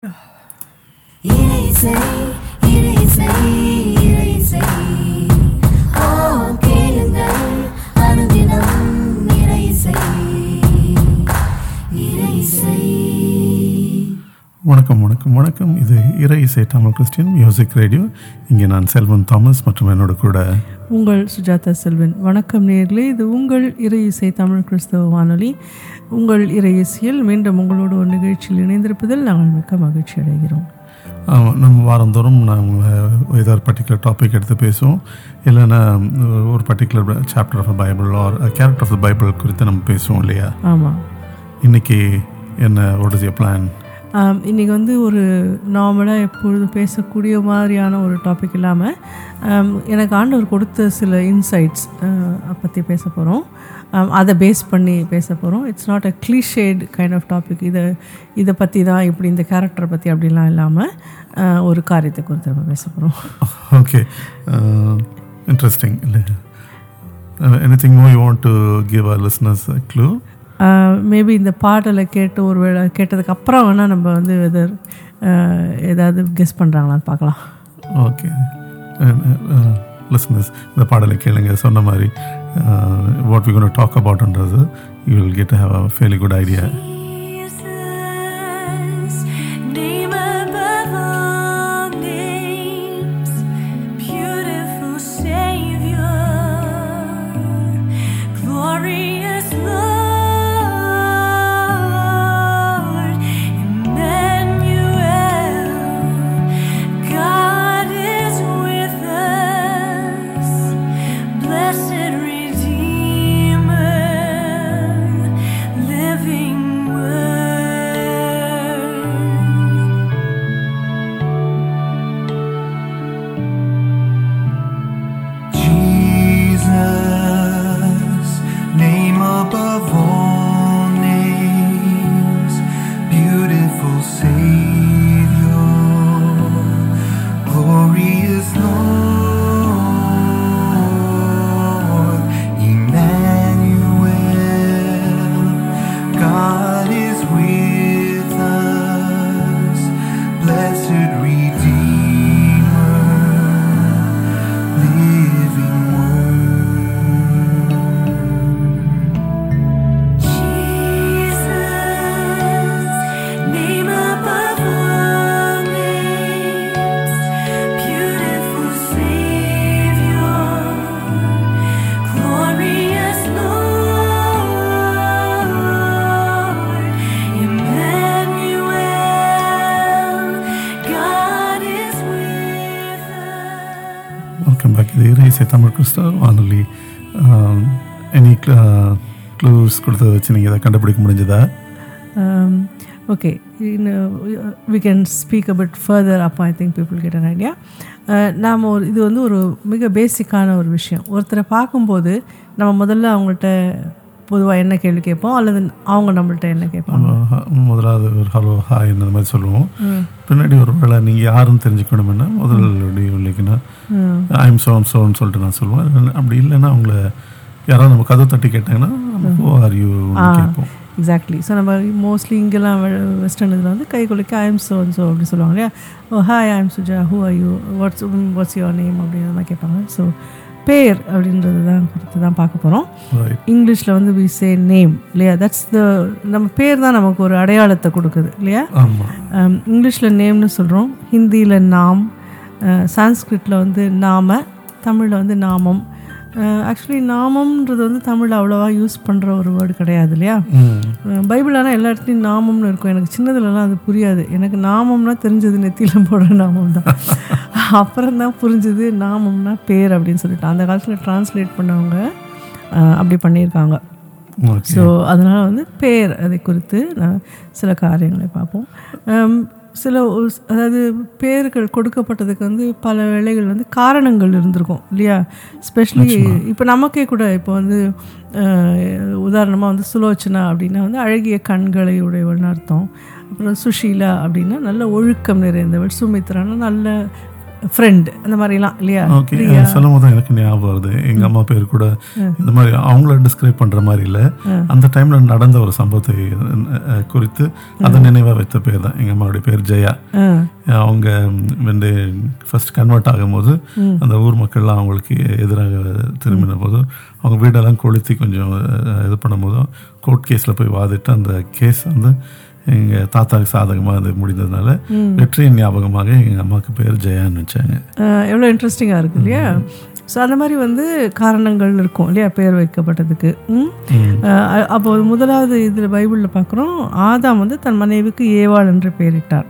இறைசை இறைசை இறைசை ஓ கேளுங்கள் அனுதினம் இறைசை இறைசை வணக்கம் வணக்கம் வணக்கம் இது இறை இசை தமிழ் கிறிஸ்டியன் மியூசிக் ரேடியோ இங்கே நான் செல்வன் தாமஸ் மற்றும் என்னோட கூட உங்கள் சுஜாதா செல்வன் வணக்கம் நேர்களே இது உங்கள் இறை இசை தமிழ் கிறிஸ்தவ வானொலி உங்கள் இறை இசையில் மீண்டும் உங்களோட ஒரு நிகழ்ச்சியில் இணைந்திருப்பதில் நாங்கள் மிக்க மகிழ்ச்சி அடைகிறோம் ஆஹ், நம்ம வாரந்தோறும் நாங்கள் ஏதோ ஒரு பர்டிகுலர் டாபிக் எடுத்து பேசுவோம் இல்லைன்னா ஒரு particular chapter of Bible or character of the Bible குறித்து நம்ம பேசுவோம் இல்லையா ஆமாம் இன்னைக்கு என்ன வாட் இஸ் யர் பிளான் ஆம், இன்னைக்கு வந்து ஒரு நார்மலாக எப்பொழுதும் பேசக்கூடிய மாதிரியான ஒரு டாபிக் இல்லாமல் ஆம், எனக்கு ஆண்டவர் கொடுத்த சில இன்சைட்ஸ் பற்றி பேச போகிறோம் அதை பேஸ் பண்ணி பேச போகிறோம் it's not a clichéd kind of topic இதை இதை பற்றி தான் இப்படி இந்த கேரக்டரை பற்றி அப்படிலாம் இல்லாமல் ஒரு காரியத்தை குறித்து நம்ம பேச போகிறோம் ஓகே இன்ட்ரெஸ்டிங் இல்லை anything more you want to give a listeners clue maybe இந்த பாடலை கேட்டு ஒரு வேளை கேட்டதுக்கு அப்புறம் வேணால் நம்ம வந்து எதர் ஏதாவது கெஸ் பண்ணுறாங்களான்னு பார்க்கலாம் ஓகே லிஸ்னஸ் இந்த பாடலை கேளுங்க சொன்ன மாதிரி வாட் வி கோன் டாக் அபவுட்ன்றது you will get have a fairly good idea Jesus, name above all names, beautiful Savior, glorious Lord, Emmanuel, God is with us, blessed Redeemer, living Word. Jesus, name above all names, beautiful Savior, glorious Lord, Emmanuel, God is with us, blessed Redeemer living word. Jesus, name above all names, beautiful Savior, glorious Lord, Emmanuel, God is with us. Welcome back இது இறைசை தமிழ் கிறிஸ்தவ வானொலி any clues கொடுத்ததை வச்சு நீங்கள் இதை கண்டுபிடிக்க முடிஞ்சதா okay we can speak a bit further அப்போ I think people get an idea நாம் ஒரு இது வந்து ஒரு மிக பேசிக்கான ஒரு விஷயம் ஒருத்தரை பார்க்கும்போது நம்ம முதல்ல அவங்கள்ட்ட பொதுவாக என்ன கேள்வி கேட்போம் அல்லது அவங்க நம்மள்ட்ட என்ன கேட்பாங்க அஹ், முதலாவது ஒரு ஹலோ ஹாய் இந்த மாதிரி சொல்லுவோம் பின்னாடி ஒரு வேளை நீங்கள் யாருன்னு தெரிஞ்சுக்கணும்னா முதல் இல்லைக்குன்னா ஐம் சோன் சோன்னு சொல்லிட்டு நான் சொல்லுவேன் இல்லைன்னா- அப்படி இல்லைன்னா அவங்கள யாராவது நம்ம கதை தட்டி கேட்டாங்கன்னா ஹூ ஆர் யூ கேட்போம் எக்ஸாக்ட்லி ஸோ நம்ம மோஸ்ட்லி இங்கெல்லாம் வெஸ்டர்ன் இதில் வந்து கை குலுக்கி ஐம் சோ ஸோ அப்படி சொல்லுவாங்க இல்லையா oh hi I'm Suja who are you what's what's your name அப்படின்ற மாதிரி கேட்பாங்க ஸோ பேர் அப்படின்றது தான் குறித்து தான் பார்க்க போகிறோம் ரைட் இங்கிலீஷில் வந்து வி சே நேம் இல்லையா தட்ஸ் த நம்ம பேர் தான் நமக்கு ஒரு அடையாளத்தை கொடுக்குது இல்லையா ஆமாம் இங்கிலீஷில் நேம்னு சொல்கிறோம் ஹிந்தியில் நாம் சான்ஸ்கிரிட்டில் வந்து நாம தமிழில் வந்து நாமம் ஆக்சுவலி நாமம்ன்றது வந்து தமிழில் அவ்வளோவா யூஸ் பண்ணுற ஒரு வேர்டு கிடையாது இல்லையா ம் பைபிள் ஆனால் எல்லா இடத்துலையும் நாமம்னு இருக்கும் எனக்கு சின்னதுலலாம் அது புரியாது எனக்கு நாமம்னா தெரிஞ்சது நெத்தியில் போடுற நாமம் தான் அப்புறம் தான் புரிஞ்சுது நாமம்னா பேர் அப்படின்னு சொல்லிட்டு அந்த காலத்தில் டிரான்ஸ்லேட் பண்ணவங்க அஹ், அப்படி பண்ணியிருக்காங்க ஓகே ஸோ அதனால் வந்து பேர் அதை குறித்து நான் சில காரியங்களை பார்ப்போம் ஹம், சில ஒரு- அதாவது பேர்கள் கொடுக்கப்பட்டதுக்கு வந்து பல வேளைகள் வந்து காரணங்கள் இருந்திருக்கும் இல்லையா ஸ்பெஷலி இப்போ நமக்கே கூட இப்போ வந்து உதாரணமாக வந்து சுலோச்சனா அப்படின்னா வந்து அழகிய கண்களை உடையவள்னு அர்த்தம் அப்புறம் சுஷீலா அப்படின்னா நல்ல ஒழுக்கம் நிறைந்தவள் சுமித்ரானா நல்ல ஃப்ரெண்ட் அந்த மாதிரிலாம் இல்லையா ஓகே சொல்லும் போது தான் எனக்கு ஞாபகம் வருது எங்க அம்மா பேர் கூட இந்த மாதிரி அவங்கள டிஸ்கிரைப் பண்ற மாதிரி இல்ல அந்த டைம்ல நடந்த ஒரு சம்பவத்தை அஹ், குறித்து அதை நினைவா வைத்த பேர் தான் எங்க அம்மாவுடைய பேர் ஜெயா ஆ அவங்க வந்து ஃபர்ஸ்ட் கன்வெர்ட் ஆகும்போது அந்த ஊர் மக்கள்லாம் அவங்களுக்கு எதிராக திரும்பின போது அவங்க வீடெல்லாம் கொளுத்தி கொஞ்சம் அஹ், இது பண்ணும்போது கோர்ட் கேஸில் போய் வாதிட்டு அந்த கேஸ் வந்து எங்கள் தாத்தாவுக்கு சாதகமாக அது முடிந்ததுனால வெற்றியின் ஞாபகமாக எங்கள் அம்மாவுக்கு பேர் ஜெயான்னு வச்சாங்க எவ்வளோ இன்ட்ரெஸ்டிங்காக இருக்கு இல்லையா ஸோ அந்த மாதிரி வந்து காரணங்கள் இருக்கும் இல்லையா பேர் வைக்கப்பட்டதுக்கு ம்? அஹ் அப்போ முதலாவது இதில் பைபிளில் பார்க்குறோம் ஆதாம் வந்து தன் மனைவிக்கு ஏவாள் என்று பெயரிட்டார்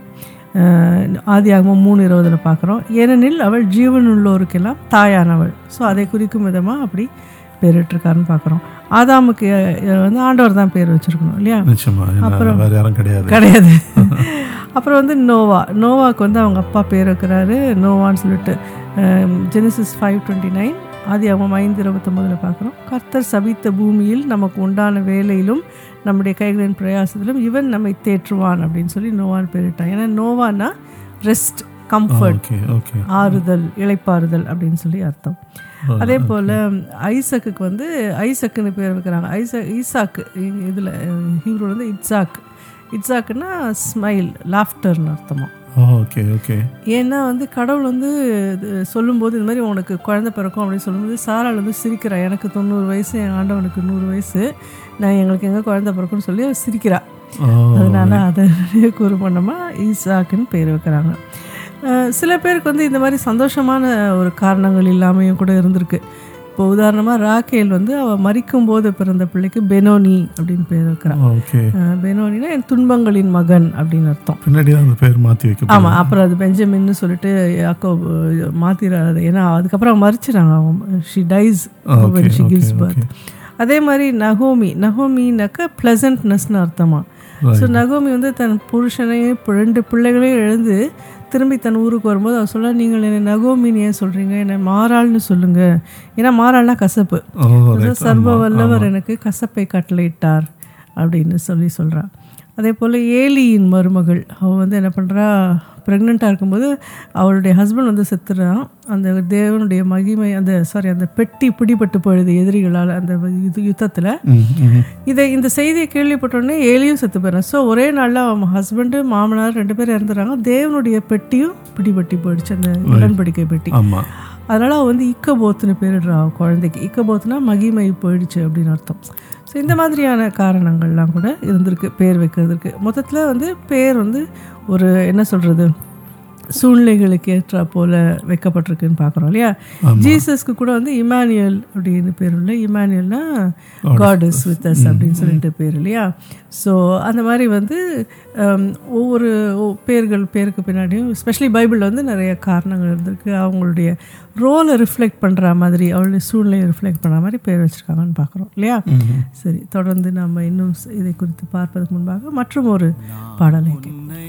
அஹ் ஆதியாகமம் மூணு இருபதில் பார்க்குறோம் ஏனெனில் அவள் ஜீவனுள்ளோருக்கெல்லாம் தாயானவள் ஸோ அதை குறிக்கும் விதமாக அப்படி பேரிட்டிருக்காருன்னு பார்க்குறோம் ஆதாமுக்கு அஹ், வந்து ஆண்டவர் தான் பேர் வச்சுருக்கணும் இல்லையா நிச்சயமா ஏன்னா வேற யாரும் கிடையாது கிடையாது அப்புறம் வந்து நோவா நோவாக்கு வந்து அவங்க அப்பா பேர் வைக்கிறாரு நோவான்னு சொல்லிட்டு ஜெனிசிஸ் ஃபைவ் டுவெண்ட்டி நைன் ஆதி அவன் ஐந்து இருபத்தொம்பதில் பார்க்குறோம் கர்த்தர் சபித்த பூமியில் நமக்கு உண்டான வேலையிலும் நம்முடைய கைகளின் பிரயாசத்திலும் இவன் நம்மை தேற்றுவான் அப்படின்னு சொல்லி நோவான்னு பேரிட்டான் ஏன்னா நோவானா ரெஸ்ட் கம்ஃபர்ட் ஓகே ஓகே ஆறுதல் இளைப்பாறுதல் அப்படின்னு சொல்லி அர்த்தம் அதே போல் ஐசக்குக்கு வந்து ஐசக்குன்னு பேர் வைக்கிறாங்க ஐச ஈசாக்கு இதில் ஹீரோ வந்து இட்சாக் இட்சாக்குன்னா ஸ்மைல் லாஃப்டர்னு அர்த்தமா ஓகே ஓகே ஏன்னா வந்து கடவுள் வந்து இது சொல்லும்போது இந்த மாதிரி உனக்கு குழந்தை பிறக்கும் அப்படின்னு சொல்லும்போது சாராள் வந்து சிரிக்கிறா எனக்கு தொண்ணூறு வயசு என் ஆண்டவனுக்கு நூறு வயசு நான் எங்களுக்கு எங்கே குழந்தை பிறக்கும்னு சொல்லி அவ சிரிக்கிறா அதனால அதை கூறு பண்ணமா ஈசாக்குன்னு பேர் வைக்கிறாங்க அஹ் சில பேருக்கு வந்து இந்த மாதிரி சந்தோஷமான ஒரு காரணங்கள் இல்லாமையும் கூட இருந்திருக்கு இப்போ உதாரணமாக ராக்கேல் வந்து அவள் மறிக்கும் போது பிறந்த பிள்ளைக்கு பெனோனி அப்படின்னு பேர் வைக்கிறான் ஓகே அஹ் பெனோனினா என் துன்பங்களின் மகன் அப்படின்னு அர்த்தம் பின்னாடி தான் அந்த பேர் மாற்றி வைக்க ஆமாம் அப்புறம் அது பெஞ்சமின்னு சொல்லிட்டு யாக்கோ மாற்றிடுறாரு ஏன்னா அதுக்கப்புறம் மறிச்சிடாங்க அவங்க she dies Okay, she okay, gives birth அதே மாதிரி நகோமி நகோமினாக்கா ப்ளசன்ட்னஸ்னு அர்த்தமா ஸோ நகோமி வந்து தன் புருஷனையும் பு- ரெண்டு பிள்ளைகளையும் எழுந்து திரும்பி தன் ஊருக்கு வரும்போது அவர் சொல்ல நீங்கள் என்னை நகோமின்னு ஏன் சொல்கிறீங்க என்னை மாறாள்னு சொல்லுங்கள் ஏன்னா மாறாள்னா கசப்பு ஓ அதான் சர்வ வல்லவர் எனக்கு கசப்பை கட்டளையிட்டார் அப்படின்னு சொல்லி சொல்றா அதே போல் ஏலியின் மருமகள் அவள் வந்து என்ன பண்ணுறா ப்ரெக்னெண்ட்டாக இருக்கும்போது அவளுடைய ஹஸ்பண்ட் வந்து செத்துறான் அந்த தேவனுடைய மகிமை அந்த சாரி அந்த பெட்டி பிடிபட்டு போயிடுது எதிரிகளால் அந்த இது யுத்தத்தில் ம், ம். இதை இந்த செய்தியை கேள்விப்பட்டோடனே ஏலியும் செத்து போயிடறான் ஸோ ஒரே நாளில் அவன் ஹஸ்பண்டு மாமனார் ரெண்டு பேரும் இறந்துடுறாங்க தேவனுடைய பெட்டியும் பிடிபட்டி போயிடுச்சு அந்த உடன்படிக்கை பெட்டி ஆமா அதனால் அவள் வந்து இக்கபோத்துன்னு பேரிடுறா அவ குழந்தைக்கு இக்கபோத்துனா மகிமை போயிடுச்சு அப்படின்னு அர்த்தம் ஸோ இந்த மாதிரியான காரணங்கள்லாம் கூட இருந்திருக்கு பேர் வைக்கிறதுக்கு மொத்தத்தில் வந்து பேர் வந்து ஒரு என்ன சொல்கிறது சூழ்நிலைகளுக்கு ஏற்றா போல வைக்கப்பட்டிருக்குன்னு பார்க்குறோம் இல்லையா ஜீசஸ்க்கு கூட வந்து இமானுயல் அப்படின்னு பேர் இல்லை இமானுயல்னா காட் இஸ் வித் அஸ் அப்படின்னு சொல்லிட்டு பேர் இல்லையா ஸோ அந்த மாதிரி வந்து ஹம், ஒவ்வொரு ஒ- பேர்கள் பேருக்கு பின்னாடியும் ஸ்பெஷலி பைபிளில் வந்து நிறைய காரணங்கள் இருந்திருக்கு அவங்களுடைய ரோலை ரிஃப்ளெக்ட் பண்ணுற மாதிரி அவளுடைய சூழ்நிலையை ரிஃப்ளெக்ட் பண்ணுற மாதிரி பேர் வச்சுருக்காங்கன்னு பார்க்குறோம் இல்லையா சரி தொடர்ந்து நம்ம இன்னும் ஸ்- இதை குறித்து பார்ப்பதற்கு முன்பாக மற்றும் ஒரு பாடலை கேட்போம். உன்னை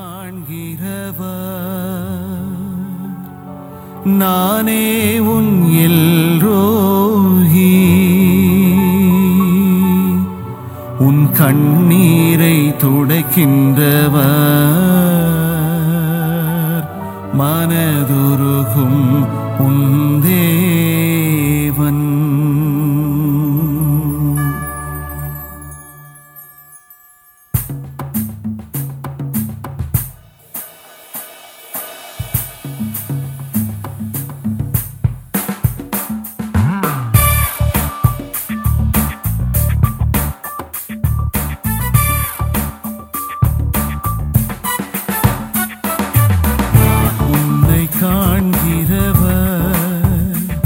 காண்கிறவர் நானே உன் எல்ரோஹி உன் கண்ணீரை துடைக்கின்றவர் மனதுருகும் உன் தேவன் உன்னை காண்கிறவர்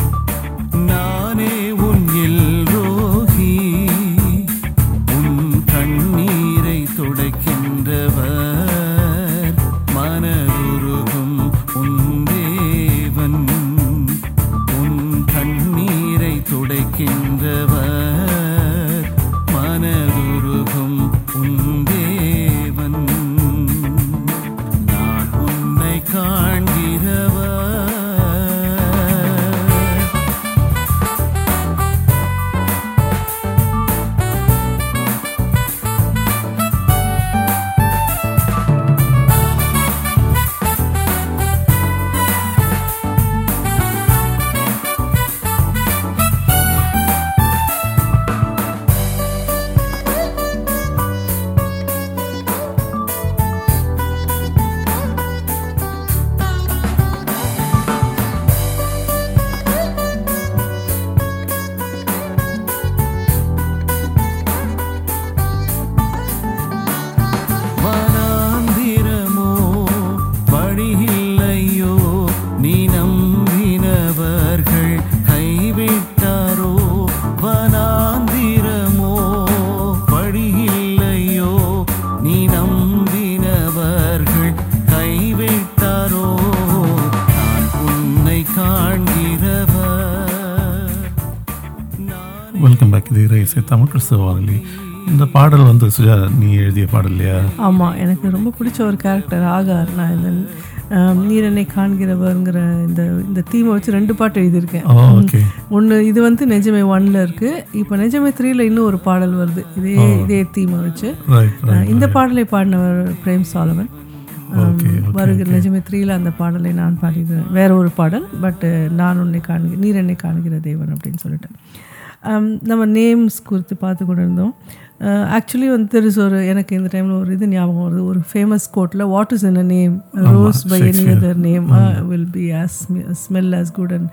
வெல்கம் பேக் இது இறை தமிழ் கிறிஸ்தவ வானொலி இந்த பாடல் வந்து சுஜா நீ எழுதிய பாடல் இல்லையா ஆமாம் எனக்கு ரொம்ப பிடிச்ச ஒரு கேரக்டர் ஆகார் நான் இந்த ஆம், நீர் என்னை காண்கிறவர்ங்கிற இந்த இந்த தீமை வச்சு ரெண்டு பாட்டு எழுதியிருக்கேன் ஓ ஓகே ஒன்று இது வந்து நெஜமே ஒன்ல இருக்கு இப்போ நெஜமே த்ரீல இன்னும் ஒரு பாடல் வருது இதே இதே தீமை வச்சு ரைட் அஹ், இந்த பாடலை பாடினவர் பிரேம் சாலவன் ஆம், Okay, okay, வருகிற நெஜமே த்ரீல அந்த பாடலை நான் பாடிக்கிறேன் வேற ஒரு பாடல் பட் நான் உன்னை காண்க நீர் என்னை காண்கிற தேவன் அப்படின்னு சொல்லிட்டு ஆம், நம்ம நேம்ஸ் குறித்து பார்த்து கொண்டு இருந்தோம் ஆக்சுவலி வந்து தெரிஸ் ஒரு எனக்கு இந்த டைமில் ஒரு இது ஞாபகம் வருது ஒரு ஃபேமஸ் கோட்டில் what is in a name rose by any other name will be as smell as good and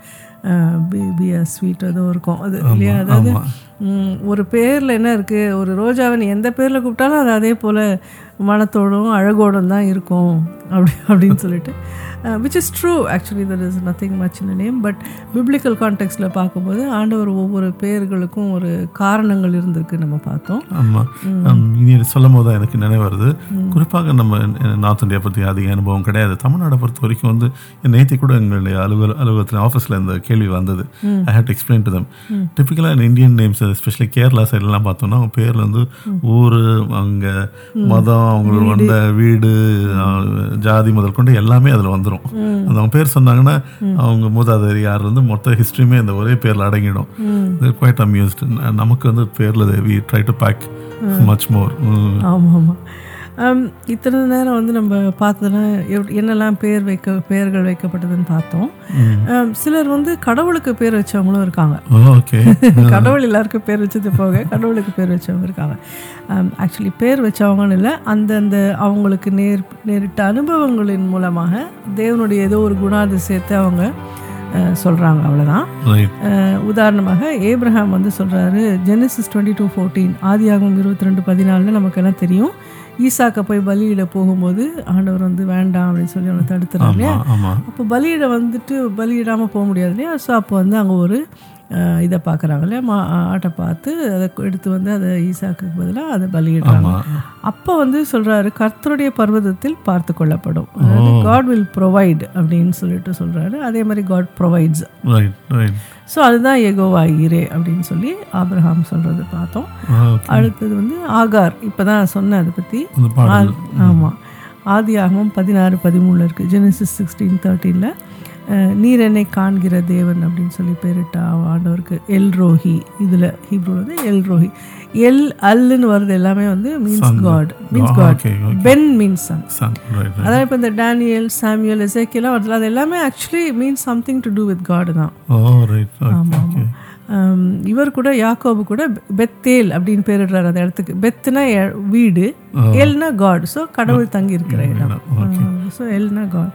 be be as sweet ஏதோ இருக்கும் அது இல்லையா அதாவது ம், ஒரு பேரில் என்ன இருக்குது ஒரு ரோஜாவை நீ எந்த பேரில் கூப்பிட்டாலும் அது அதே போல் மனத்தோடும் அழகோடும் தான் இருக்கும் அப்படி அப்படின்னு சொல்லிட்டு which is true actually there is nothing much in name but biblical கான்டெக்ட்ல பார்க்கும்போது ஆண்டவர் ஒவ்வொரு பேர்களுக்கும் ஒரு காரணங்கள் இருந்திருக்கு நம்ம பார்த்தோம் ஆமாம் இனி சொல்லும் போது தான் எனக்கு நினைவு வருது குறிப்பாக நம்ம நார்த் இந்தியா பற்றி அதிக அனுபவம் கிடையாது தமிழ்நாடை பொறுத்த வரைக்கும் வந்து நேற்று கூட எங்களுடைய அலுவல அலுவலகத்தில் ஆஃபீஸில் இந்த கேள்வி வந்தது I had explain to them டிப்பிக்கலாக இந்தியன் நேம்ஸ் எஸ்பெஷலி கேரளா சைட்லாம் பார்த்தோம்னா அவங்க பேரில் வந்து ஊர் அங்கே மதம் அவங்களோட வந்த வீடு அஹ், ஜாதி முதல் கொண்டு எல்லாமே அதில் வந்துடும் அந்த அவங்க பேர் சொன்னாங்கன்னா அவங்க மூதாதையர் யார் வந்து மொத்த ஹிஸ்ட்ரியுமே இந்த ஒரே பேரில் அடங்கிடும் குவைட் அம்யூஸ்ட் நமக்கு வந்து பேரில் we try to pack much more ஆமாம் ஆமாம் ஆம், இத்தனை நேரம் வந்து நம்ம பார்த்ததுன்னா எவ்- என்னெல்லாம் பேர் வைக்க பெயர்கள் வைக்கப்பட்டதுன்னு பார்த்தோம் ஆம், சிலர் வந்து கடவுளுக்கு பேர் வச்சவங்களும் இருக்காங்க ஓகே கடவுள் எல்லாருக்கும் பேர் வச்சது போக கடவுளுக்கு பேர் வச்சவங்க இருக்காங்க ஆக்சுவலி பேர் வச்சவங்கன்னு இல்லை அந்தந்த அவங்களுக்கு நேர் நேரிட்ட அனுபவங்களின் மூலமாக தேவனுடைய ஏதோ ஒரு குணாதிசயத்தை அவங்க சொல்கிறாங்க அவ்வளோதான் ரைட் அஹ் உதாரணமாக ஏப்ரஹாம் வந்து சொல்கிறாரு ஜெனசிஸ் டுவெண்ட்டி டூ ஃபோர்டீன் ஆதியாகம் இருபத்தி ரெண்டு பதினாலில் நமக்கு எல்லாம் தெரியும் ஈசாக்க போய் பலியிட போகும்போது ஆண்டவர் வந்து வேண்டாம் அப்படின்னு சொல்லி அவனை தடுத்துறாரு இல்லையா ஆமாம் ஆமாம் அப்போ பலியிட வந்துட்டு பலியிடாமல் போக முடியாது இல்லையா ஸோ அப்போ வந்து அங்கே ஒரு அஹ், இதை பார்க்குறாங்க இல்லையா மா ஆட்டை பார்த்து அதை எடுத்து வந்து அதை ஈசாக்கு பதிலாக அதை பலியிடுறாங்க ஆமாம் அப்போ வந்து சொல்கிறாரு கர்த்தருடைய பர்வதத்தில் பார்த்து கொள்ளப்படும் அதாவது காட் வில் ப்ரொவைட் அப்படின்னு சொல்லிட்டு சொல்கிறாரு அதே மாதிரி God provides right right so அதுதான் எகோவா ஈரே அப்படின்னு சொல்லி ஆபிரகாம் சொல்கிறது பார்த்தோம் ஓகே அடுத்தது வந்து ஆகார் இப்போ தான் சொன்னேன் அதை பற்றி அந்த பாடல் ஆமாம் ஆதி ஆகமம் பதினாறு பதிமூணில் இருக்குது ஜெனசிஸ் சிக்ஸ்டீன் தேர்ட்டீனில் நீர் என்னை காண்கிற தேவன் அப்படின்னு சொல்லி பேரிட்ட ஆண்டவருக்கு எல் ரோஹி இதில் ஹீப்ரூ வந்து எல் ரோஹி எல் அல்லுன்னு வருது எல்லாமே வந்து means God means God okay okay ben means son son right right அதான் இப்போ இந்த டேனியல் சாமியல் எசேக்கியெல்லாம் வருதுல அது எல்லாமே actually means something to do with God தான் ஓ ரைட் ஓகே ஓகே ஆம், இவர் கூட யாக்கோபு கூட பெத்தேல் அப்படின்னு பேரிடுறாரு அந்த இடத்துக்கு பெத்துனா எ- வீடு எல்னா காட் ஸோ கடவுள் தங்கி இருக்கிற இடம் ஸோ எல்னா காட்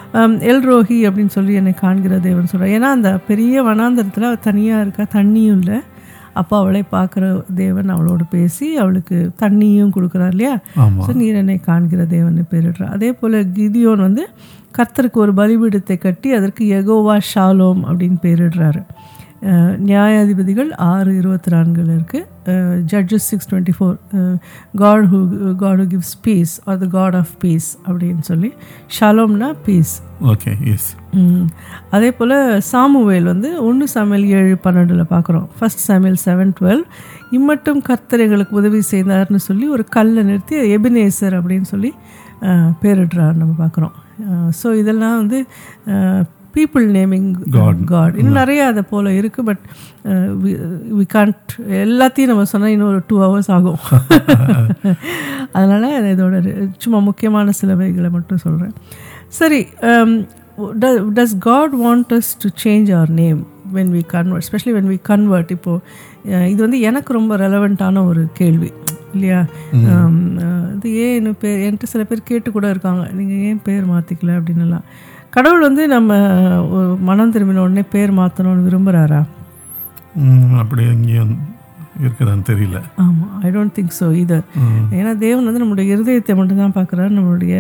எல் ரோஹி அப்படின்னு சொல்லி என்னை காண்கிற தேவன் சொல்கிறார் ஏன்னா அந்த பெரிய வனாந்தரத்தில் அவள் தனியாக இருக்கா தண்ணியும் இல்லை அப்போ அவளை பார்க்குற தேவன் அவளோட பேசி அவளுக்கு தண்ணியும் கொடுக்குறார் இல்லையா ஆமாம் ஸோ நீர் என்னை காண்கிற தேவன் பேரிடுறார் அதே போல் கிதியோன் வந்து கர்த்தருக்கு ஒரு பலிபீடத்தை கட்டி அதற்கு எகோவா ஷாலோம் அப்படின்னு பேரிடுறாரு அஹ், நியாயாதிபதிகள் ஆறு இருபத்தி நான்கில் இருக்குது Judges six twenty four God who God who gives peace or the God of peace அப்படின்னு சொல்லி ஷாலோம்னா பீஸ் ஓகே எஸ் ம். அதே போல் சாமுவேல் வந்து ஒன்று சாமியல் ஏழு பன்னெண்டில் பார்க்குறோம் ஃபர்ஸ்ட் சாமியல் செவன் டுவெல் இம்மட்டும் கர்த்தர் எங்களுக்கு உதவி செய்தார்னு சொல்லி ஒரு கல்லை நிறுத்தி எபினேசர் அப்படின்னு சொல்லி அஹ், பேரிடுறார் நம்ம பார்க்குறோம் ஸோ இதெல்லாம் வந்து பீப்புள் நேமிங் காட் இன்னும் நிறைய அதை போல் இருக்குது பட் வி கான்ட் எல்லாத்தையும் நம்ம சொன்னால் இன்னும் ஒரு டூ ஹவர்ஸ் ஆகும் அதனால் இதோட re- சும்மா முக்கியமான சிலவைகளை மட்டும் சொல்கிறேன் சரி does God want us to change our name when we convert especially when we convert இப்போது இது வந்து எனக்கு ரொம்ப ரெலவெண்ட்டான ஒரு கேள்வி இல்லையா Um, uh, இது ஏன் இன்னும் பேர் என்கிட்ட சில பேர் கேட்டு கூட இருக்காங்க நீங்கள் ஏன் பேர் மாற்றிக்கல அப்படின்னுலாம் கடவுள் வந்து நம்ம ஒரு மனம் திரும்பின உடனே பேர் மாற்றணும்னு விரும்புகிறாரா அப்படி எங்கேயும் இருக்குதான்னு தெரியல ஆமாம் ஐ டோன்ட் திங்க் ஸோ இதர் ஏன்னா தேவன் வந்து நம்மளுடைய இருதயத்தை மட்டும் தான் பார்க்குறாரு நம்மளுடைய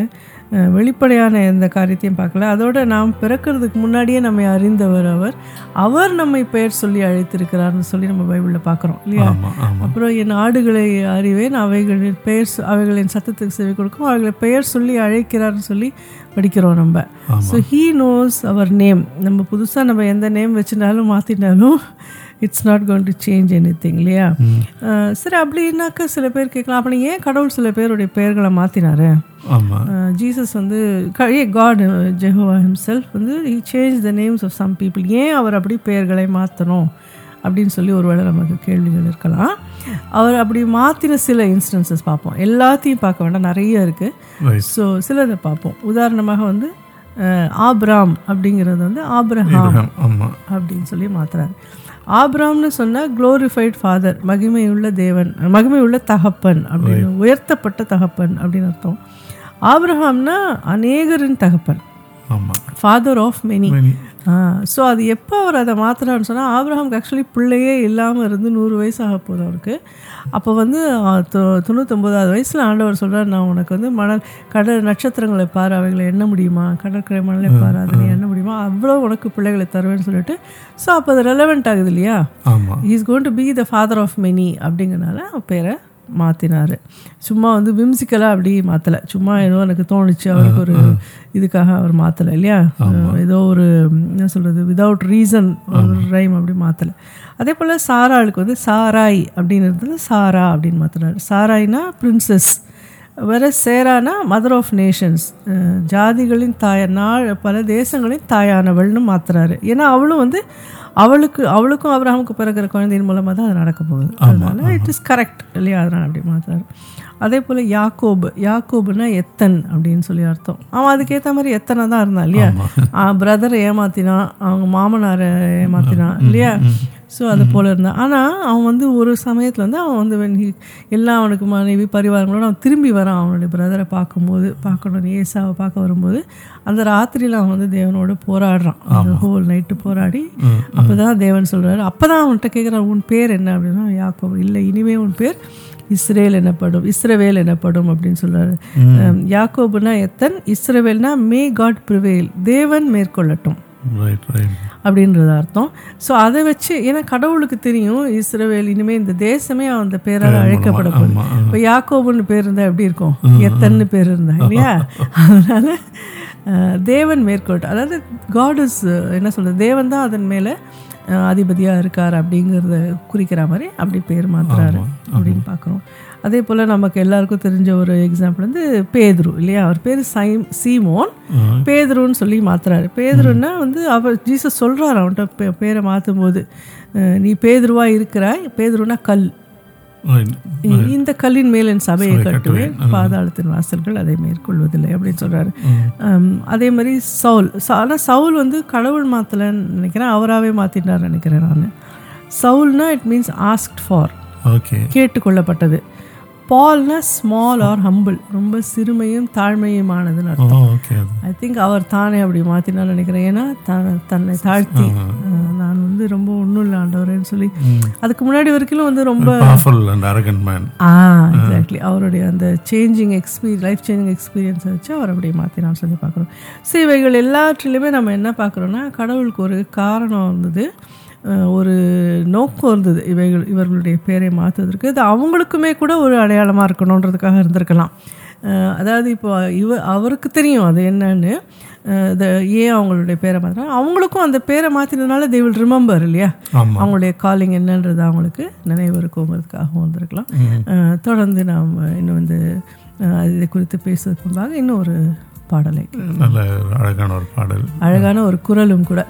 அஹ், வெளிப்படையான எந்த காரியத்தையும் பார்க்கல அதோட நாம் பிறக்கிறதுக்கு முன்னாடியே நம்மை அறிந்தவர் அவர் அவர் நம்மை பெயர் சொல்லி அழைத்திருக்கிறார்னு சொல்லி நம்ம பைபிளில் பார்க்குறோம் இல்லையா ஆமா ஆமா அப்புறம் என் ஆடுகளை அறிவேன் அவைகளின் பெயர் சொ- அவைகளின் சத்தத்துக்கு செவி கொடுக்கும் அவைகளை பெயர் சொல்லி அழைக்கிறார்னு சொல்லி படிக்கிறோம் நம்ம so he knows our name நம்ம புதுசாக நம்ம எந்த நேம் வச்சுனாலும் மாற்றினாலும் it's not going to change anything இல்லையா அஹ் சரி அப்படின்னாக்கா சில பேர் கேட்கலாம் அப்படி ஏன் கடவுள் சில பேருடைய பெயர்களை மாற்றினாரு ஆமா ஜீசஸ் வந்து காட் ஜெஹோவா himself வந்து he changed the names of some people ஏன் அவர் அப்படி பெயர்களை மாற்றணும் அப்படின்னு சொல்லி ஒருவேளை நமக்கு கேள்விகள் இருக்கலாம் அவர் அப்படி மாற்றின சில இன்ஸ்டன்சஸ் பார்ப்போம் எல்லாத்தையும் பார்க்க வேண்டாம் நிறைய இருக்குது ரைட் ஸோ சிலதை பார்ப்போம் உதாரணமாக வந்து அஹ், ஆபிராம் அப்படிங்கிறது வந்து ஆபிரஹாம் ஆமா அப்படின்னு சொல்லி மாத்துறாரு ஆபிராம்னு சொன்னால் க்ளோரிஃபைட் ஃபாதர் மகிமையுள்ள தேவன் மகிமையுள்ள தகப்பன் அப்படின்னு உயர்த்தப்பட்ட தகப்பன் அப்படின்னு அர்த்தம் ஆபிரஹாம்னா அநேகரின் தகப்பன் ஆமா father of many Many. So அது எப்போ அவர் அதை மாத்துறான்னு சொன்னால் ஆபிரஹாம்க்கு ஆக்சுவலி பிள்ளையே இல்லாமல் இருந்து நூறு வயசு ஆக போகுது அவருக்கு அப்போ வந்து ஆ, தொ- தொண்ணூத்தொம்பதாவது வயசில் ஆண்டவர் சொல்றார் நான் உனக்கு வந்து மணல் கடல் நட்சத்திரங்களை பாரு அவைகளை எண்ண முடியுமா கடற்கரை மணலை பாரு அதை நீ எண்ண முடியுமா அவ்வளோ உனக்கு பிள்ளைகளை தருவேன்னு சொல்லிட்டு ஸோ அப்போ அது ரெலவெண்ட் ஆகுது இல்லையா ஆமா is going to be the father of many அப்படிங்கிறனால அவர் பேரை மாற்றினார் சும்மா வந்து விம்சிக்கலாக அப்படி மாற்றலை சும்மா ஏதோ எனக்கு தோணுச்சு அவருக்கு ஒரு இதுக்காக அவர் மாற்றலை இல்லையா ஏதோ ஒரு ம், என்ன சொல்கிறது விதவுட் ரீசன் ஒரு ரைம் அப்படி மாற்றலை அதே போல் சாராளுக்கு வந்து சாராய் அப்படின்னு இருந்தது சாரா அப்படின்னு மாற்றினார் சாராய்னா பிரின்சஸ் வேற சேரானா மதர் ஆஃப் நேஷன்ஸ் ஜாதிகளின் தாய நாள் பல தேசங்களின் தாயானவள்னு மாத்துறாரு ஏன்னா அவளும் வந்து அவளுக்கு அவளுக்கும் அப்ரஹாமுக்கு பிறகுற குழந்தையின் மூலமாக தான் அது நடக்க போகுது அதனால இட் இஸ் கரெக்ட் இல்லையா அதனால் அப்படி மாத்துறாரு அதே போல் யாக்கோபு யாக்கோபுனா எத்தன் அப்படின்னு சொல்லி அர்த்தம் அவன் அதுக்கேற்ற மாதிரி எத்தனை தான் இருந்தான் இல்லையா பிரதரை ஏமாத்தினான் அவங்க மாமனாரை ஏமாத்தினான் இல்லையா ஸோ அது போல் இருந்தான் ஆனால் அவன் வந்து ஒரு சமயத்தில் வந்து அவன் வந்து when he- எல்லாம் அவனுக்கு மனைவி பரிவாரங்களோட அவன் திரும்பி வரான் அவனுடைய பிரதரை பார்க்கும்போது பார்க்கணும் ஏசாவை பார்க்க வரும்போது அந்த ராத்திரியில் அவன் வந்து தேவனோட போராடுறான் அந்த ஹோல் நைட்டு போராடி அப்போ தான் தேவன் சொல்கிறாரு அப்போ தான் அவன்கிட்ட கேட்குறான் உன் பேர் என்ன அப்படின்னா யாக்கோபு இல்லை இனிமே உன் பேர் இஸ்ரேல் எனப்படும் இஸ்ரவேல் எனப்படும் அப்படின்னு சொல்றாரு அம், யாக்கோபுனா எத்தன் இஸ்ரவேல்னா மே காட் ப்ரிவேல் தேவன் மேற்கொள்ளட்டும் ரைட் ரைட் அப்படின்றது அர்த்தம் ஸோ அதை வச்சு ஏன்னா கடவுளுக்கு தெரியும் இஸ்ரவேல் இனிமே இந்த தேசமே அந்த பேரால் அழைக்கப்பட போகுது ஆமா, இப்போ யாக்கோபுன்னு பேர் இருந்தால் எப்படி இருக்கும் எத்தன்னு பேர் இருந்தா இல்லையா அதனால அஹ், தேவன் மேற்கொள்ட்டு அதாவது காட் இஸ் என்ன சொல்றது தேவன் தான் அதன் மேலே அதிபதியாக இருக்கார் அப்படிங்கிறத குறிக்கிற மாதிரி அப்படி பேர் மாத்துறாரு அப்படின்னு பார்க்குறோம் அதே போல் நமக்கு எல்லாருக்கும் தெரிஞ்ச ஒரு எக்ஸாம்பிள் வந்து பேதுரு இல்லையா அவர் பேர் சைம் சீமோன் பேதுருன்னு சொல்லி மாத்துறாரு பேதுருன்னா வந்து அவர் ஜீசஸ் சொல்றாரு அவன்கிட்ட பே- பேரை மாற்றும் போது நீ பேதுருவா இருக்கிறாய் பேதுருனா கல் ரைட் இந்த கல்லின் மேல் என் சபையை கட்டுவேன் பாதாளத்தின் வாசல்கள் அதை மேற்கொள்வதில்லை அப்படின்னு சொல்றாரு அம், அதே மாதிரி சவுல் ச- ஆனா சவுல் வந்து கடவுள் மாத்தலன்னு நினைக்கிறேன் அவராகவே மாத்திட்டார் நினைக்கிறேன் நான் சவுல்னா it means asked for okay கேட்டுக்கொள்ளப்பட்டது பால்னா ஸ்மால் ஆர் ஹம்பிள் ரொம்ப சிறுமையும் தாழ்மையுமானதுன்னு அர்த்தம் ஓ ஓகே அது ஐ திங்க் அவர் தானே அப்படி மாற்றினான்னு நினைக்கிறேன் ஏன்னா த- தன்னை தாழ்த்தி அஹ், நான் வந்து ரொம்ப ஒன்றும் இல்லை ஆண்டவரேன்னு சொல்லி அதுக்கு முன்னாடி வரைக்கும் வந்து ரொம்ப powerful and arrogant man ah exactly அவருடைய அந்த சேஞ்சிங் எக்ஸ்பீரியன்ஸ் லைஃப் சேஞ்சிங் எக்ஸ்பீரியன்ஸை வச்சு அவர் அப்படியே மாற்றினான்னு சொல்லி பார்க்குறோம் ஸோ இவைகள் எல்லாற்றிலுமே நம்ம என்ன பார்க்குறோன்னா கடவுளுக்கு ஒரு காரணம் இருந்தது அஹ், ஒரு நோக்கம் இருந்தது இவைகள் இவர்களுடைய பேரை மாற்றுவதற்கு இது அவங்களுக்குமே கூட ஒரு அடையாளமாக இருக்கணுன்றதுக்காக இருந்திருக்கலாம் அஹ், அதாவது இப்போ இவ அவருக்கு தெரியும் அது என்னன்னு அஹ், இந்த ஏன் அவங்களுடைய பேரை மாற்றுறாங்க அவங்களுக்கும் அந்த பேரை மாற்றினதுனால தே வில் ரிமெம்பர் இல்லையா ஆமா அவங்களுடைய காலிங் என்னன்றது அவங்களுக்கு நினைவு இருக்குங்கிறதுக்காகவும் வந்திருக்கலாம் அஹ், தொடர்ந்து நாம் இன்னும் வந்து அஹ், இதை குறித்து பேசுவதற்கு முன்பாக இன்னும் ஒரு பாடலை நல்ல ஒரு அழகான ஒரு பாடல் அழகான ஒரு குரலும் கூட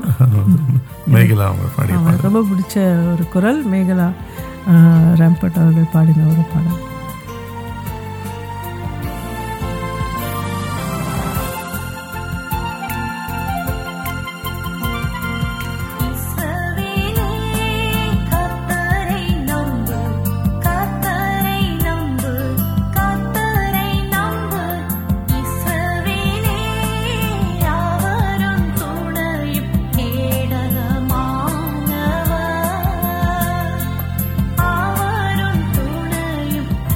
மேகலா அவங்க பாடிய அவங்களுக்கு ரொம்ப பிடிச்ச ஒரு குரல் மேகலா ரம்பட் அவர்கள் பாடின ஒரு பாடல் இஸ்ரவேலே கர்த்தரை நம்பு கர்த்தரை நம்பு கர்த்தரை நம்பு இஸ்ரவேலே அவரும் துணையும் கேடகமானவர் அவரும் துணையும்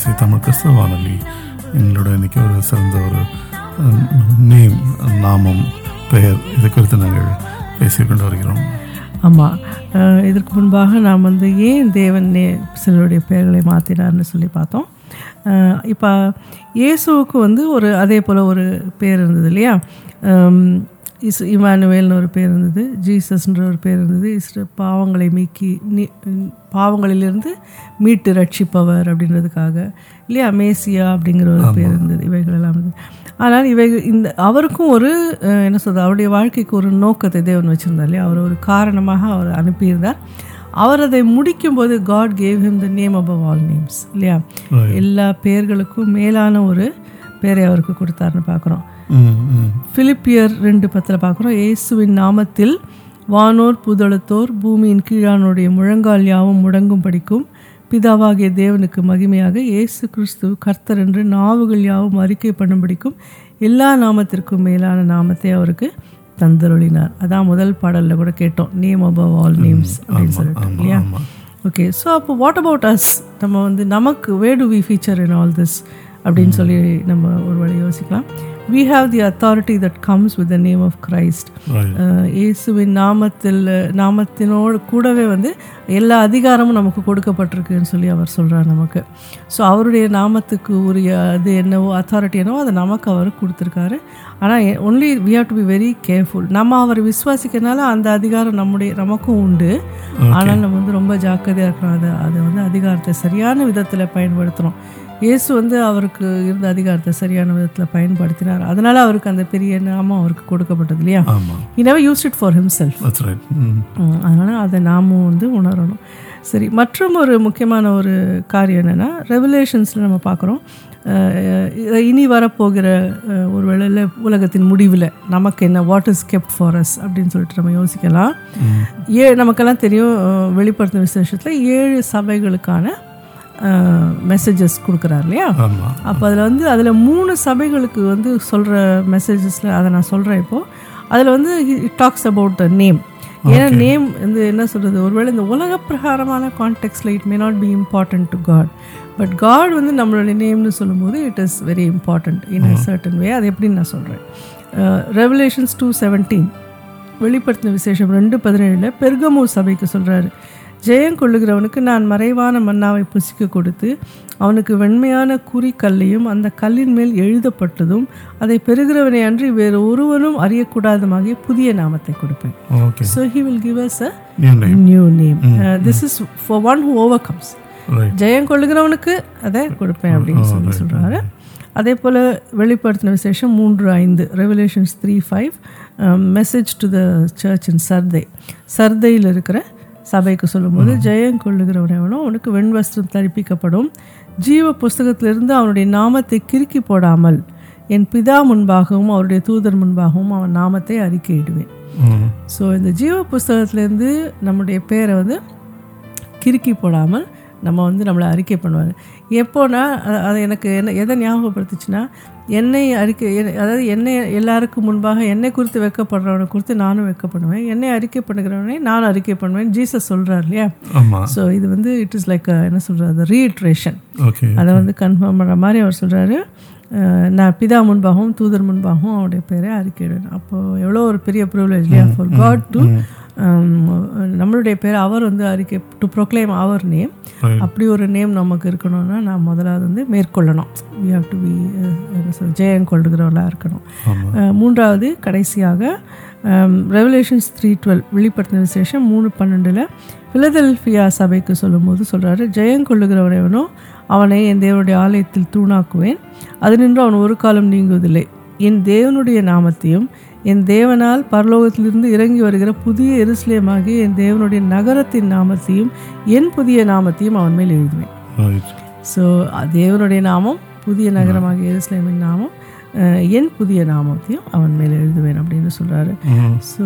ஏபிசி தமிழ் கிறிஸ்தவ வானொலி எங்களோட இன்னைக்கு ஒரு சிறந்த ஒரு நேம் நாமம் பெயர் இது குறித்து நாங்கள் பேசிக்கொண்டு வருகிறோம் ஆமாம் இதற்கு முன்பாக நாம் வந்து ஏன் தேவன் நே சிலருடைய பெயர்களை மாற்றினார்னு சொல்லி பார்த்தோம் இப்போ இயேசுவுக்கு வந்து ஒரு அதே போல் ஒரு பேர் இருந்தது இல்லையா அம், இஸ் இமானுவேல்னு ஒரு பேர் இருந்தது ஜீசஸ்ன்ற ஒரு பேர் இருந்தது இஸ்ர பாவங்களை மீக்கி நீ பாவங்களிலிருந்து மீட்டு ரட்சிப்பவர் அப்படின்றதுக்காக இல்லையா மேசியா அப்படிங்கிற ஒரு பேர் இருந்தது இவைகள் எல்லாம் இருந்தது ஆனால் இவைகள் இந்த அவருக்கும் ஒரு அஹ், என்ன சொல்றது அவருடைய வாழ்க்கைக்கு ஒரு நோக்கத்தை தேவன் வச்சிருந்தார் இல்லையா அவர் ஒரு காரணமாக அவர் அனுப்பியிருந்தார் அவர் அதை முடிக்கும்போது God gave him the name above all names இல்லையா எல்லா பெயர்களுக்கும் மேலான ஒரு பேரை அவருக்கு கொடுத்தாருன்னு பார்க்குறோம் ம், ம். பிலிப்பியர் ரெண்டு பத்தில் பார்க்குறோம் இயேசுவின் நாமத்தில் வானோர் புதளத்தோர் பூமியின் கீழானுடைய முழங்கால் யாவும் முடங்கும் படிக்கும் பிதாவாகிய தேவனுக்கு மகிமையாக இயேசு கிறிஸ்து கர்த்தர் என்று நாவுகள் யாவும் அறிக்கை பண்ணும்படிக்கும் எல்லா நாமத்திற்கும் மேலான நாமத்தை அவருக்கு தந்தருளினார் அதான் முதல் பாடலில் கூட கேட்டோம் நேம் above ஆல் நேம்ஸ் அப்படின்னு சொல்லிட்டு இல்லையா ஓகே ஸோ அப்போ வாட் அபவுட் அஸ் நம்ம வந்து நமக்கு where do we feature in all this அப்படின்னு சொல்லி நம்ம ஒரு வழி யோசிக்கலாம் we have the authority that comes with the name of Christ Right. அஹ் இயேசுவின் நாமத்தில் நாமத்தினோடு கூடவே வந்து எல்லா அதிகாரமும் நமக்கு கொடுக்கப்பட்டிருக்குன்னு சொல்லி அவர் சொல்றார் நமக்கு ஸோ அவருடைய நாமத்துக்கு உரிய அது என்னவோ அத்தாரிட்டி என்னவோ அதை நமக்கு அவர் கொடுத்துருக்காரு ஆனால் only we have to be very careful நம்ம அவர் விசுவாசிக்கிறதுனால அந்த அதிகாரம் நம்முடைய நமக்கும் உண்டு ஆனால் நம்ம வந்து ரொம்ப ஜாக்கிரதையாக இருக்கணும் அதை அதை வந்து அதிகாரத்தை சரியான விதத்தில் பயன்படுத்தணும் இயேசு வந்து அவருக்கு இருந்த அதிகாரத்தை சரியான விதத்தில் பயன்படுத்தினார் அதனால அவருக்கு அந்த பெரிய நாமம் அவருக்கு கொடுக்கப்பட்டது இல்லையா ஆமாம் he never used it for himself that's right hmm அதனால் அதை நாமும் வந்து உணரணும் சரி மற்றும் ஒரு முக்கியமான ஒரு காரியம் என்னென்னா ரெவலேஷன்ஸில் நம்ம பார்க்குறோம் இனி வரப்போகிற அஹ், ஒரு வேளையில் உலகத்தின் முடிவில் நமக்கு என்ன what is kept for us அப்படின்னு சொல்லிட்டு நம்ம யோசிக்கலாம் ஏ நமக்கெல்லாம் தெரியும் அஹ், வெளிப்படுத்தின விசேஷத்தில் ஏழு சபைகளுக்கான மெசேஜஸ் கொடுக்குறாரு இல்லையா ஆமாம் அப்போ அதில் வந்து அதில் மூணு சபைகளுக்கு வந்து சொல்கிற மெசேஜஸில் அதை நான் சொல்கிறேன் இப்போது அதில் வந்து it talks about the name ஏன்னா நேம் வந்து என்ன சொல்கிறது ஒருவேளை இந்த உலக பிரகாரமான கான்டெக்ட்ல it may not be important to God but God வந்து நம்மளுடைய நேம்னு சொல்லும்போது it is very important in a certain way அது எப்படின்னு நான் சொல்கிறேன் ரெவலேஷன்ஸ் டூ செவன்டீன் வெளிப்படுத்தின விசேஷம் ரெண்டு பதினேழில் பெர்கமூ சபைக்கு சொல்கிறாரு ஜெயம் கொள்ளுகிறவனுக்கு நான் மறைவான மன்னாவை புசிக்க கொடுத்து அவனுக்கு வெண்மையான குறிக்கல்லையும் அந்த கல்லின் மேல் எழுதப்பட்டதும் அதை பெறுகிறவனை அன்றி வேறு ஒருவனும் அறியக்கூடாதுமாகிய புதிய நாமத்தை கொடுப்பேன் okay so he will give us a new name new name this is for one who overcomes right ஜெயம் கொள்ளுகிறவனுக்கு அதை கொடுப்பேன் அப்படின்னு சொல்லி சொல்கிறாரு அதே போல் வெளிப்படுத்தின விசேஷம் மூன்று ஐந்து Revelations three five message to the church in சர்தை சர்தையில் இருக்கிற சபைக்கு சொல்லும்போது ஜெயம் கொள்ளுகிறவனவனோ அவனுக்கு வெண்வஸ்திரம் தரிப்பிக்கப்படும் ஜீவ புஸ்தகத்திலிருந்து அவனுடைய நாமத்தை கிறுக்கி போடாமல் என் பிதா முன்பாகவும் அவருடைய தூதர் முன்பாகவும் அவன் நாமத்தை அறிக்கையிடுவேன் ம் ஸோ இந்த ஜீவ புஸ்தகத்துலேருந்து நம்முடைய பேரை வந்து கிறுக்கி போடாமல் நம்ம வந்து நம்மளை அறிக்கை பண்ணுவார் எப்போனா அ- அது எனக்கு என்ன எதை ஞாபகப்படுத்துச்சுன்னா என்னை அறிக்கை எ- அதாவது என்னை எல்லாருக்கும் முன்பாக என்னை குறித்து வெக்கப்படுறவனை குறித்து நானும் வெக்கப்படுவேன் என்னை அறிக்கை பண்ணுகிறவனை நானும் அறிக்கை பண்ணுவேன் ஜீசஸ் சொல்கிறார் இல்லையா ஆமாம் ஸோ இது வந்து இட் இஸ் லைக் என்ன சொல்கிறது ரீட்ரேஷன் ஓகே அதை வந்து கன்ஃபார்ம் பண்ணுற மாதிரி அவர் சொல்கிறாரு நான் பிதா முன்பாகவும் தூதர் முன்பாகவும் அவருடைய பேரை அறிக்கையிடுவேன் அப்போது எவ்வளோ ஒரு பெரிய ப்ரிவிலேஜ் இல்லையா ஃபார் காட் டு நம்மளுடைய பேர் அவர் வந்து அறிக்கை டு ப்ரொக்ளைம் அவர் நேம் Right. அப்படி ஒரு நேம் நமக்கு இருக்கணும்னா நான் முதலாவது வந்து மேற்கொள்ளணும் வி ஹாவ் டு பி என்ன சொல் ஜெயம் கொள்ளுகிறவர்களாக இருக்கணும் ஆமாம் அஹ், மூன்றாவது கடைசியாக ரெவலேஷன்ஸ் த்ரீ டுவெல் வெளிப்படுத்தின விசேஷம் மூணு பன்னெண்டில் பிலதெல்ஃபியா சபைக்கு சொல்லும்போது சொல்கிறாரு ஜெயம் கொள்ளுகிறவனவனோ அவனை என் தேவனுடைய ஆலயத்தில் தூணாக்குவேன் அது நின்று அவன் ஒரு காலம் நீங்குவதில்லை என் தேவனுடைய நாமத்தையும் என் தேவனால் பரலோகத்திலிருந்து இறங்கி வருகிற புதிய எருசலேமாகிய என் தேவனுடைய நகரத்தின் நாமத்தையும் என் புதிய நாமத்தையும் அவன் மேல் எழுதுவேன் ரைட் ஸோ தேவனுடைய நாமம் புதிய நகரமாகிய எருசலேமின் நாமம் அஹ், என் புதிய நாமத்தையும் அவன் மேல் எழுதுவேன் அப்படின்னு சொல்கிறாரு ம் ஸோ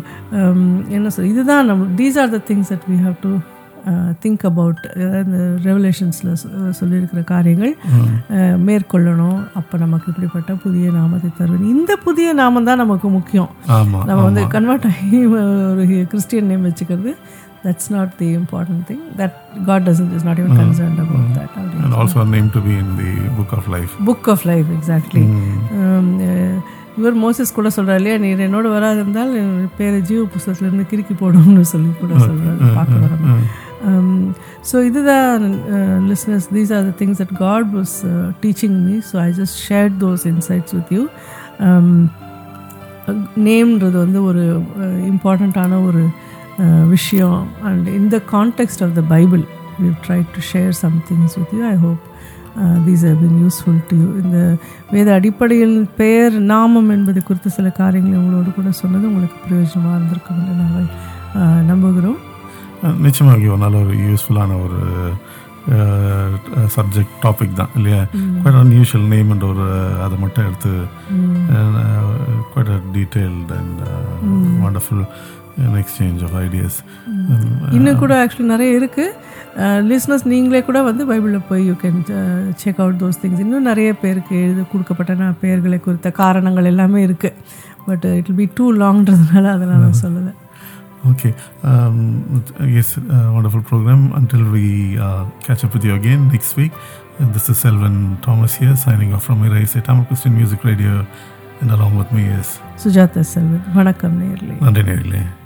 என்ன சொல் இதுதான் நம்ம these are the things that we have to think about இந்த ரெவலேஷன்ஸில் சொல்லியிருக்கிற காரியங்கள் அஹ், மேற்கொள்ளணும் அப்போ நமக்கு இப்படிப்பட்ட புதிய நாமத்தை தருவேன் இந்த புதிய நாமம் தான் நமக்கு முக்கியம் ஆமாம் நம்ம வந்து கன்வெர்ட் ஆகி ஒரு கிறிஸ்டியன் நேம் வச்சுக்கிறது that's not the important thing that god doesn't is not even concerned about that அப்படி And also a name to be in the book of life. Book of life exactly இவர் Moses கூட சொல்கிறார் இல்லையா நீர் என்னோட வராது இருந்தால் என் பேரை ஜீவ புஸ்தகத்துலேருந்து கிறுக்கி போடும்னு சொல்லி கூட சொல்கிறார் பார்க்க வரோம் ஸோ இதுதான் listeners these are the things that God was teaching me so I just shared those insights with you நேம்ன்றது வந்து ஒரு இம்பார்ட்டண்ட்டான ஒரு uh, விஷயம் அண்ட் இந்த context of the Bible we try to share some things with you I hope these have been useful to you இந்த வேத அடிப்படையில் பெயர் நாமம் என்பது குறித்த சில காரியங்களை உங்களோடு கூட சொன்னது உங்களுக்கு பிரயோஜனமாக இருந்திருக்கும் என்று நாங்கள் uh, நம்புகிறோம் அஹ் நிச்சயமாக ஒரு நல்ல ஒரு யூஸ்ஃபுல்லான ஒரு சப்ஜெக்ட் டாபிக் தான் இல்லையா குவைட் அன்யூஷுவல் நேம்ன்ற ஒரு அதை மட்டும் எடுத்து quite detailed and wonderful exchange of ideas இன்னும் கூட ஆக்சுவலி நிறைய இருக்குது லிஸ்னஸ் நீங்களே கூட வந்து பைபிளில் போய் you can check out those things இன்னும் நிறைய பேருக்கு எழுத கொடுக்கப்பட்ட ந- பெயர்களை குறித்த காரணங்கள் எல்லாமே இருக்குது but it will be too லாங்ன்றதுனால அதெல்லாம் நான் சொல்லலை Okay. Um, yes, uh, wonderful program. Until we uh, catch up with you again next week. And this is Selvan Thomas here, signing off from Erase Tamil Christian Music Radio. And along with me is Sujatha Selvan வணக்கம் நேர்லே Nandini Nerdile.